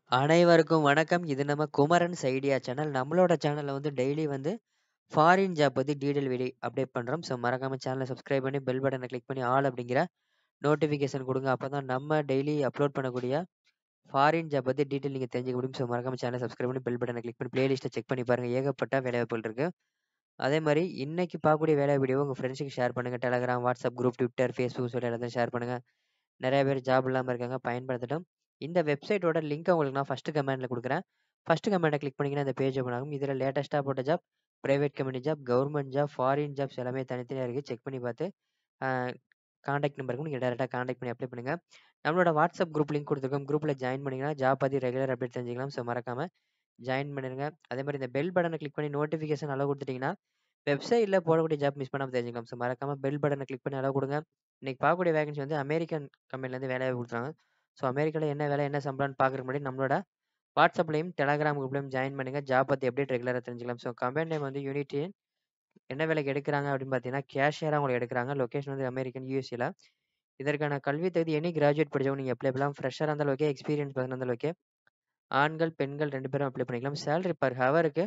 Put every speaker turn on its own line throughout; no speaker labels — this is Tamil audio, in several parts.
அனைவருக்கும் வணக்கம். இது நம்ம குமரன்ஸ் ஐடியா சேனல். நம்மளோட சேனல்ல வந்து டெய்லி வந்து ஃபாரின் ஜாப் பத்தி டீட்டெயில் வீடியோ அப்டேட் பண்றோம். ஸோ மறக்காம சேனல சப்ஸ்கிரைப் பண்ணி பெல் பட்டன கிளிக் பண்ணி ஆல் அப்படிங்கிற நோட்டிஃபிகேஷன் குடுங்க. அப்பதான் நம்ம டெய்லி அப்லோட் பண்ணக்கூடிய ஃபாரின் ஜாப் பத்தி டீட்டெயில் நீங்க தெரிஞ்சுக்க முடியும். ஸோ மறக்காம சேனல சப்ஸ்கிரைப் பண்ணி பெல் பட்டன கிளிக் பண்ணி பிளேலிஸ்ட்ட செக் பண்ணி பாருங்க. ஏகப்பட்ட வேலைவாய்ப்புகள் இருக்கு. அதே மாரி இன்னைக்கு பார்க்கக்கூடிய வேலை வீடியோவ உங்க ஃப்ரெண்ட்ஸுக்கு ஷேர் பண்ணுங்க. Telegram, WhatsApp group, Twitter, Facebook சொல்லி எல்லாத்தையும் ஷேர் பண்ணுங்க. நெறைய பேர் ஜாப் இல்லாம இருக்காங்க. பயன்படுத்தட்டும். இந்த வெப்சைட்டோட லிங்க்க உங்களுக்கு நான் ஃபர்ஸ்ட் கமெண்ட்ல குடுக்குறேன். ஃபர்ஸ்ட் கமெண்ட்ட கிளிக் பண்ணீங்கன்னா இந்த பேஜ் ஓப்பன் ஆகும். இதுல லேட்டஸ்ட்டா போட்ட job, private company job, government job, foreign jobs எல்லாமே தனித்தனியா இருக்கு. செக் பண்ணி பார்த்து அ கான்டாக்ட் நம்பருக்கு நீங்க டைரக்ட்டா கான்டாக்ட் பண்ணி அப்ளை பண்ணுங்க. நம்மளோட WhatsApp குரூப் லிங்க் குடுத்துருக்கோம். குரூப்ல ஜாயின் பண்ணீங்கன்னா ஜாப் பத்தி ரெகுலர் அப்டேட் தெரிஞ்சுக்கலாம். ஸோ மறக்காம ஜாயின் பண்ணிருங்க. அதே மாரி இந்த பெல் பட்டன கிளிக் பண்ணி நோட்டிஃபிகேஷன் அலோ குடுத்துட்டீங்கன்னா, வெப்சைட்ல போடக்கூடிய ஜாப் மிஸ் பண்ணாம தெரிஞ்சுக்கலாம். ஸோ மறக்காம பெல் பட்டன கிளிக் பண்ணி அலோ குடுங்க. இன்னைக்கு பார்க்கக்கூடிய வேகன்சி வந்து அமெரிக்கன் கம்பெனிலேருந்து வேலைவாய்ப்பு குடுத்துருக்காங்க. ஸோ அமெரிக்கால என்ன வேலை, என்ன சம்பளம்னு பார்க்கறதுக்கு முன்னாடி நம்மளோட WhatsAppலயும், Telegram குரூப்லயும் ஜாயின் பண்ணுங்க. ஜாப் பத்தி அப்டேட் ரெகுலரா தெரிஞ்சுக்கலாம். ஸோ கம்பெனி நேம் வந்து யூனிட்டி. என்ன வேலைக்கு எடுக்குறாங்க அப்படின்னு பார்த்தீங்கன்னா, கேஷியரா உங்கள எடுக்குறாங்க. லொகேஷன் வந்து அமெரிக்கன் யுஎஸ்ஏல. இதற்கான கல்வி தகுதி எனி கிராஜுவேட் படிச்சவங்க நீங்க அப்ளை பண்ணலாம். ஃப்ரெஷரா இருந்தாலும் ஓகே, எக்ஸ்பீரியன்ஸ் பர்சனா இருந்தாலும் ஓகே. ஆண்கள், பெண்கள் 2 பேரும் அப்ளை பண்ணிக்கலாம். சேலரி பெர் ஹவருக்கு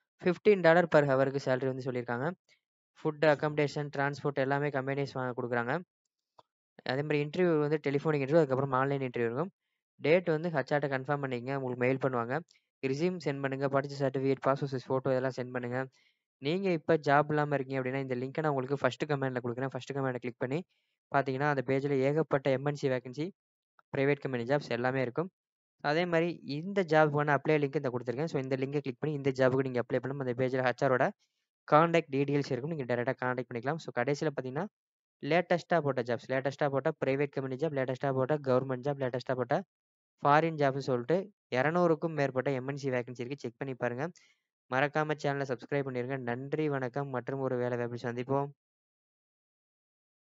$15 பெர் ஹவருக்கு சேலரி வந்து சொல்லியிருக்காங்க. ஃபுட், அக்காமடேஷன், டிரான்ஸ்போர்ட் எல்லாமே கம்பெனிஸ் வ குடுக்குறாங்க. அதே மாரி இன்டர்வியூ வந்து டெலிஃபோனிக் இன்டர்வியூ அதுக்கப்புறம் ஆன்லைன் இன்டர்வியூ இருக்கும். டேட் வந்து ஹெச்ஆர்ட்ட கன்ஃபார்ம் பண்ணிக்கங்க. உங்களுக்கு மெயில் பண்ணுவாங்க. ரெஸ்யூம் சென்ட் பண்ணுங்க. படிச்ச சர்டிஃபிகேட், பாஸ்போர்ட் சைஸ் ஃபோட்டோ இதெல்லாம் சென்ட் பண்ணுங்க. நீங்க இப்ப ஜாப் இல்லாம இருக்கீங்க அப்படின்னா, இந்த லிங்க்க நான் உங்களுக்கு ஃபர்ஸ்ட் கமெண்ட்ல குடுக்குறேன். ஃபர்ஸ்ட் கமெண்ட்ட கிளிக் பண்ணி பார்த்தீங்கன்னா, அந்த பேஜ்ல ஏகப்பட்ட MNC vacancy, private company jobs எல்லாமே இருக்கும். அதே மாரி இந்த ஜாப்க்கான அப்ளை லிங்க் இந்த குடுத்துருக்கேன். ஸோ இந்த லிங்க கிளிக் பண்ணி இந்த ஜாப்க்கு நீங்க அப்ளை பண்ணணும். அந்த பேஜ்ல ஹெச்ஆரோட கான்டாக்ட் டீடெயில்ஸ் இருக்கும். நீங்க டைரக்ட்டா கான்டாக்ட் பண்ணிக்கலாம். ஸோ கடைசியில பார்த்தீங்கன்னா, லேட்டஸ்ட்டா போட்ட ஜாப்ஸ், லேட்டஸ்ட்டா போட்ட பிரைவேட் கம்பெனி ஜாப், லேட்டஸ்ட்டா போட்ட கவர்ன்மென்ட் ஜாப், லேட்டஸ்ட்டா போட்ட ஃபாரின் ஜாப்னு சொல்லிட்டு 200க்கும் மேற்பட்ட எம்என்சி வேகன்சி இருக்கு. செக் பண்ணி பாருங்க. மறக்காம சேனல சப்ஸ்கிரைப் பண்ணிருங்க. நன்றி, வணக்கம் மற்றும் ஒரு வேலை வாய்ப்பில் சந்திப்போம்.